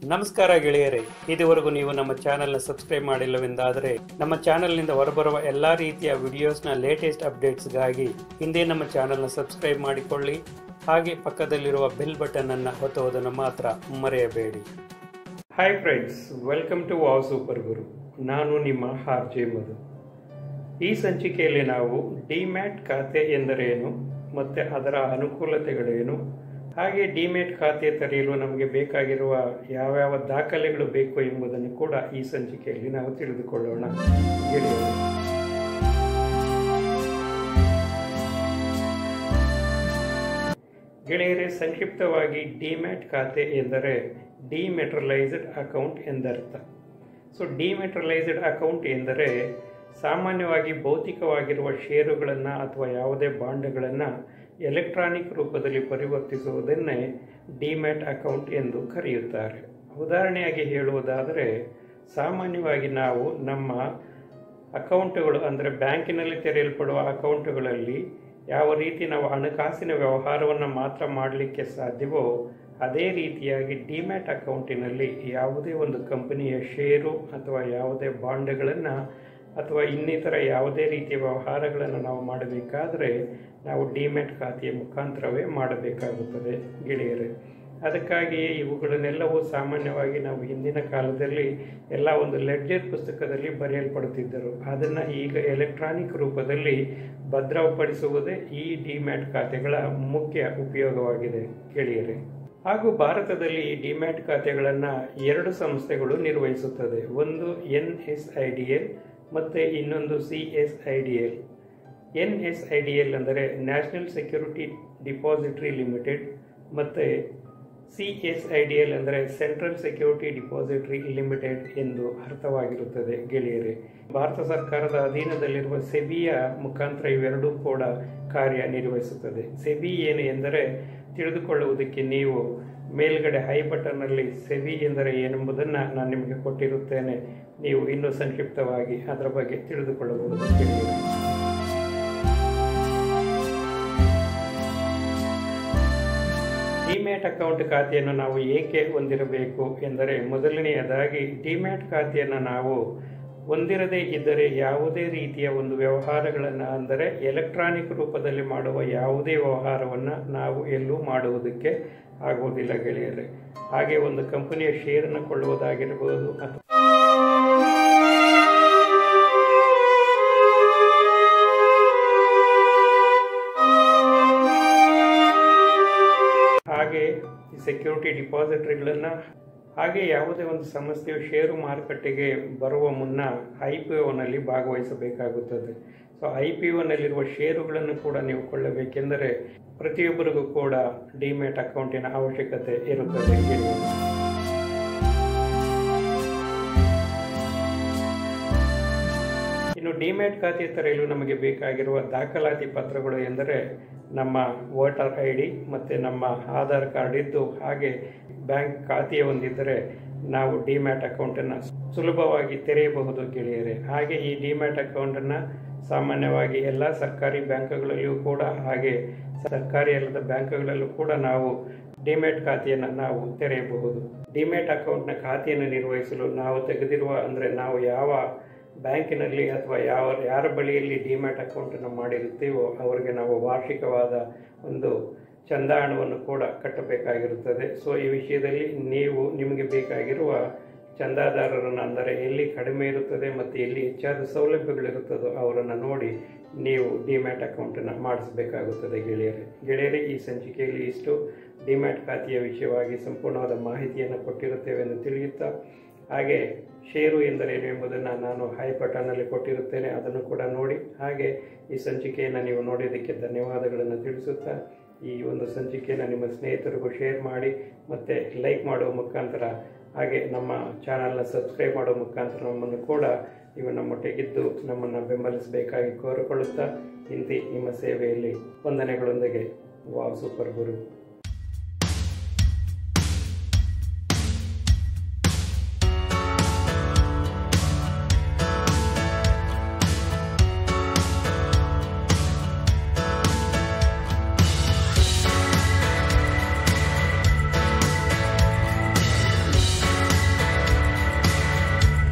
ನಮಸ್ಕಾರ ಗೆಳೆಯರೇ ಇದುವರೆಗೂ ನೀವು ನಮ್ಮ ಚಾನೆಲ್ನ ಸಬ್ಸ್ಕ್ರೈಬ್ ಮಾಡಿಲ್ಲವೆಂದಾದರೆ ನಮ್ಮ ಚಾನೆಲ್ನಿಂದ ಹೊರಬರುವ ಎಲ್ಲಾ ರೀತಿಯ ವಿಡಿಯೋಸ್ನ ಲೇಟೆಸ್ಟ್ ಅಪ್ಡೇಟ್ಸ್ಗಾಗಿ ಹಿಂದೆ ನಮ್ಮ ಚಾನೆಲ್ನ ಸಬ್ಸ್ಕ್ರೈಬ್ ಮಾಡಿಕೊಳ್ಳಿ ಹಾಗೆ ಪಕ್ಕದಲ್ಲಿರುವ ಬೆಲ್ ಬಟನ್ ಅನ್ನು ಒತ್ತುವುದನ್ನು ಮಾತ್ರ ಮರೆಯಬೇಡಿ hi friends welcome to wow super Guru ನಾನು ನಿಮ್ಮ ಆರ್ ಜೆ ಮಧು ಈ ಸಂಚಿಕೆಯಲ್ಲಿ ನಾವು ಡಿಮ್ಯಾಟ್ ಖಾತೆ ಎಂದರೇನು ಮತ್ತು ಅದರ ಅನುಕೂಲತೆಗಳೇನು ಹಾಗೆ ಡಿಮ್ಯಾಟ್ ಖಾತೆ ತೆರೆಯಲು ನಮಗೆ ಬೇಕಾಗಿರುವ ಯಾವ್ಯಾವ ದಾಖಲೆಗಳು ಬೇಕು ಎಂಬುದನ್ನು ಕೂಡ ಈ ಸಂಚಿಕೆಯಲ್ಲಿ ನಾವು ತಿಳಿದುಕೊಳ್ಳೋಣ ಗೆಳೆಯರು ಗೆಳೆಯರೇ ಸಂಕ್ಷಿಪ್ತವಾಗಿ ಡಿಮ್ಯಾಟ್ ಖಾತೆ ಎಂದರೆ ಡಿಮೆಟ್ರಲೈಸ್ಡ್ ಅಕೌಂಟ್ ಎಂದರ್ಥ ಸೊ ಡಿಮೆಟ್ರಲೈಸ್ಡ್ ಅಕೌಂಟ್ ಎಂದರೆ ಸಾಮಾನ್ಯವಾಗಿ ಭೌತಿಕವಾಗಿರುವ ಷೇರುಗಳನ್ನು ಅಥವಾ ಯಾವುದೇ ಬಾಂಡ್ಗಳನ್ನು ಎಲೆಕ್ಟ್ರಾನಿಕ್ ರೂಪದಲ್ಲಿ ಪರಿವರ್ತಿಸುವುದನ್ನೇ ಡಿಮ್ಯಾಟ್ ಅಕೌಂಟ್ ಎಂದು ಕರೆಯುತ್ತಾರೆ ಉದಾಹರಣೆಯಾಗಿ ಹೇಳುವುದಾದರೆ ಸಾಮಾನ್ಯವಾಗಿ ನಾವು ನಮ್ಮ ಅಕೌಂಟ್ಗಳು ಅಂದರೆ ಬ್ಯಾಂಕಿನಲ್ಲಿ ತೆರೆಯಲ್ಪಡುವ ಅಕೌಂಟ್ಗಳಲ್ಲಿ ಯಾವ ರೀತಿ ನಾವು ಹಣಕಾಸಿನ ವ್ಯವಹಾರವನ್ನು ಮಾತ್ರ ಮಾಡಲಿಕ್ಕೆ ಸಾಧ್ಯವೋ ಅದೇ ರೀತಿಯಾಗಿ ಡಿಮ್ಯಾಟ್ ಅಕೌಂಟಿನಲ್ಲಿ ಯಾವುದೇ ಒಂದು ಕಂಪನಿಯ ಷೇರು ಅಥವಾ ಯಾವುದೇ ಬಾಂಡ್ಗಳನ್ನು ಅಥವಾ ಇನ್ನಿತರ ಯಾವುದೇ ರೀತಿಯ ವ್ಯವಹಾರಗಳನ್ನು ನಾವು ಮಾಡಬೇಕಾದರೆ ನಾವು ಡಿಮ್ಯಾಟ್ ಖಾತೆಯ ಮುಖಾಂತರವೇ ಮಾಡಬೇಕಾಗುತ್ತದೆ ಗೆಳೆಯರೇ ಅದಕ್ಕಾಗಿಯೇ ಇವುಗಳನ್ನೆಲ್ಲವೂ ಸಾಮಾನ್ಯವಾಗಿ ನಾವು ಹಿಂದಿನ ಕಾಲದಲ್ಲಿ ಎಲ್ಲ ಒಂದು ಲೆಡ್ಜರ್ ಪುಸ್ತಕದಲ್ಲಿ ಬರೆಯಲ್ಪಡುತ್ತಿದ್ದರು ಅದನ್ನು ಈಗ ಎಲೆಕ್ಟ್ರಾನಿಕ್ ರೂಪದಲ್ಲಿ ಭದ್ರಪಡಿಸುವುದೇ ಈ ಡಿಮ್ಯಾಟ್ ಖಾತೆಗಳ ಮುಖ್ಯ ಉಪಯೋಗವಾಗಿದೆ ಗೆಳೆಯರೇ ಹಾಗೂ ಭಾರತದಲ್ಲಿ ಈ ಡಿಮ್ಯಾಟ್ ಖಾತೆಗಳನ್ನು ಎರಡು ಸಂಸ್ಥೆಗಳು ನಿರ್ವಹಿಸುತ್ತದೆ ಒಂದು N S I D L ಮತ್ತು ಇನ್ನೊಂದು C S I D L N S I D L ಅಂದರೆ ನ್ಯಾಷನಲ್ ಸೆಕ್ಯೂರಿಟಿ ಡಿಪಾಸಿಟ್ರಿ ಲಿಮಿಟೆಡ್ ಮತ್ತು C S I D L ಅಂದರೆ ಸೆಂಟ್ರಲ್ ಸೆಕ್ಯೂರಿಟಿ ಡಿಪಾಸಿಟ್ರಿ ಲಿಮಿಟೆಡ್ ಎಂದು ಅರ್ಥವಾಗಿರುತ್ತದೆ ಗೆಳೆಯರೇ ಭಾರತ ಸರ್ಕಾರದ ಅಧೀನದಲ್ಲಿರುವ ಸೆಬಿಯ ಮುಖಾಂತರ ಇವೆರಡೂ ಕೂಡ ಕಾರ್ಯನಿರ್ವಹಿಸುತ್ತದೆ ಸೆಬಿ ಏನು ಎಂದರೆ ತಿಳಿದುಕೊಳ್ಳುವುದಕ್ಕೆ ನೀವು ಮೇಲ್ಗಡೆ ಹೈ ಬಟನ್ನಲ್ಲಿ ಸೆಬಿ ಎಂದರೆ ಏನೆಂಬುದನ್ನು ನಾನು ನಿಮಗೆ ಕೊಟ್ಟಿರುತ್ತೇನೆ ನೀವು ಇನ್ನೂ ಸಂಕ್ಷಿಪ್ತವಾಗಿ ಅದರ ಬಗ್ಗೆ ತಿಳಿದುಕೊಳ್ಳಬಹುದು ಗೆಳೆಯರೇ ಡಿಮ್ಯಾಟ್ ಅಕೌಂಟ್ ಖಾತೆಯನ್ನು ನಾವು ಏಕೆ ಹೊಂದಿರಬೇಕು ಎಂದರೆ ಮೊದಲನೆಯದಾಗಿ ಡಿಮ್ಯಾಟ್ ಖಾತೆಯನ್ನು ನಾವು ಹೊಂದಿರದೇ ಇದ್ದರೆ ಯಾವುದೇ ರೀತಿಯ ಒಂದು ವ್ಯವಹಾರಗಳನ್ನು ಅಂದರೆ ಎಲೆಕ್ಟ್ರಾನಿಕ್ ರೂಪದಲ್ಲಿ ಮಾಡುವ ಯಾವುದೇ ವ್ಯವಹಾರವನ್ನು ನಾವು ಎಲ್ಲೂ ಮಾಡುವುದಕ್ಕೆ ಆಗುವುದಿಲ್ಲ ಗೆಳೆಯರೆ ಹಾಗೆ ಒಂದು ಕಂಪನಿಯ ಶೇರನ್ನು ಕೊಳ್ಳುವುದಾಗಿರಬಹುದು ಅಥವಾ ಹಾಗೆ ಈ ಸೆಕ್ಯೂರಿಟಿ ಡಿಪಾಸಿಟ್ರಿಗಳನ್ನು ಹಾಗೆ ಯಾವುದೇ ಒಂದು ಸಂಸ್ಥೆಯು ಷೇರು ಮಾರುಕಟ್ಟೆಗೆ ಬರುವ ಮುನ್ನ ಐ ಪಿ ಒನಲ್ಲಿ ಭಾಗವಹಿಸಬೇಕಾಗುತ್ತದೆ ಸೊ ಐ ಪಿ ಒನಲ್ಲಿರುವ ಷೇರುಗಳನ್ನು ಕೂಡ ನೀವು ಕೊಳ್ಳಬೇಕೆಂದರೆ ಪ್ರತಿಯೊಬ್ಬರಿಗೂ ಕೂಡ ಡಿಮ್ಯಾಟ್ ಅಕೌಂಟಿನ ಅವಶ್ಯಕತೆ ಇರುತ್ತದೆ ಇನ್ನು ಡಿಮ್ಯಾಟ್ ಖಾತೆ ತೆರೆಯಲು ನಮಗೆ ಬೇಕಾಗಿರುವ ದಾಖಲಾತಿ ಪತ್ರಗಳು ಎಂದರೆ ನಮ್ಮ ವೋಟರ್ ಐ ಡಿ ಮತ್ತು ನಮ್ಮ ಆಧಾರ್ ಕಾರ್ಡ್ ಇದ್ದು ಹಾಗೆ ಬ್ಯಾಂಕ್ ಖಾತೆ ಹೊಂದಿದ್ದರೆ ನಾವು ಡಿಮ್ಯಾಟ್ ಅಕೌಂಟನ್ನು ಸುಲಭವಾಗಿ ತೆರೆಯಬಹುದು ಗೆಳೆಯರೆ ಹಾಗೆ ಈ ಡಿಮ್ಯಾಟ್ ಅಕೌಂಟನ್ನು ಸಾಮಾನ್ಯವಾಗಿ ಎಲ್ಲ ಸರ್ಕಾರಿ ಬ್ಯಾಂಕ್ಗಳಲ್ಲಿಯೂ ಕೂಡ ಹಾಗೆ ಸರ್ಕಾರಿ ಅಲ್ಲದ ಬ್ಯಾಂಕ್ಗಳಲ್ಲೂ ಕೂಡ ನಾವು ಡಿಮ್ಯಾಟ್ ಖಾತೆಯನ್ನು ನಾವು ತೆರೆಯಬಹುದು ಡಿಮ್ಯಾಟ್ ಅಕೌಂಟ್ನ ಖಾತೆಯನ್ನು ನಿರ್ವಹಿಸಲು ನಾವು ತೆಗೆದಿರುವ ಅಂದರೆ ನಾವು ಯಾವ ಬ್ಯಾಂಕಿನಲ್ಲಿ ಅಥವಾ ಯಾವ ಯಾರ ಬಳಿಯಲ್ಲಿ ಡಿಮ್ಯಾಟ್ ಅಕೌಂಟನ್ನು ಮಾಡಿರುತ್ತೀವೋ ಅವರಿಗೆ ನಾವು ವಾರ್ಷಿಕವಾದ ಒಂದು ಚಂದ ಹಣವನ್ನು ಕೂಡ ಕಟ್ಟಬೇಕಾಗಿರುತ್ತದೆ ಸೊ ಈ ವಿಷಯದಲ್ಲಿ ನೀವು ನಿಮಗೆ ಬೇಕಾಗಿರುವ ಚಂದಾದಾರರನ್ನು ಅಂದರೆ ಎಲ್ಲಿ ಕಡಿಮೆ ಇರುತ್ತದೆ ಮತ್ತು ಎಲ್ಲಿ ಹೆಚ್ಚಾದ ಸೌಲಭ್ಯಗಳಿರುತ್ತದೋ ಅವರನ್ನು ನೋಡಿ ನೀವು ಡಿಮ್ಯಾಟ್ ಅಕೌಂಟನ್ನು ಮಾಡಿಸಬೇಕಾಗುತ್ತದೆ ಗೆಳೆಯರೇ ಗೆಳೆಯರೇ ಈ ಸಂಚಿಕೆಯಲ್ಲಿ ಇಷ್ಟು ಡಿಮ್ಯಾಟ್ ಖಾತೆಯ ವಿಷಯವಾಗಿ ಸಂಪೂರ್ಣವಾದ ಮಾಹಿತಿಯನ್ನು ಕೊಟ್ಟಿರುತ್ತೇವೆ ಎಂದು ತಿಳಿಯುತ್ತಾ ಹಾಗೆ ಷೇರು ಎಂದರೇನು ಎಂಬುದನ್ನು ನಾನು ಹೈ ಬಟನ್ನಲ್ಲಿ ಕೊಟ್ಟಿರುತ್ತೇನೆ ಅದನ್ನು ಕೂಡ ನೋಡಿ ಹಾಗೆ ಈ ಸಂಚಿಕೆಯನ್ನು ನೀವು ನೋಡಿದ್ದಕ್ಕೆ ಧನ್ಯವಾದಗಳನ್ನು ತಿಳಿಸುತ್ತಾ ಈ ಒಂದು ಸಂಚಿಕೆಯನ್ನು ನಿಮ್ಮ ಸ್ನೇಹಿತರಿಗೂ ಶೇರ್ ಮಾಡಿ ಮತ್ತು ಲೈಕ್ ಮಾಡುವ ಮುಖಾಂತರ ಹಾಗೆ ನಮ್ಮ ಚಾನಲ್ನ ಸಬ್ಸ್ಕ್ರೈಬ್ ಮಾಡುವ ಮುಖಾಂತರ ನಮ್ಮನ್ನು ಕೂಡ ನೀವು ನಮ್ಮೊಟ್ಟಿಗಿದ್ದು ನಮ್ಮನ್ನು ಬೆಂಬಲಿಸಬೇಕಾಗಿ ಕೋರಿಕೊಳ್ಳುತ್ತಾ ಇಂತಿ ನಿಮ್ಮ ಸೇವೆಯಲ್ಲಿ ವಂದನೆಗಳೊಂದಿಗೆ ವಾವ್ ಸೂಪರ್ ಗುರು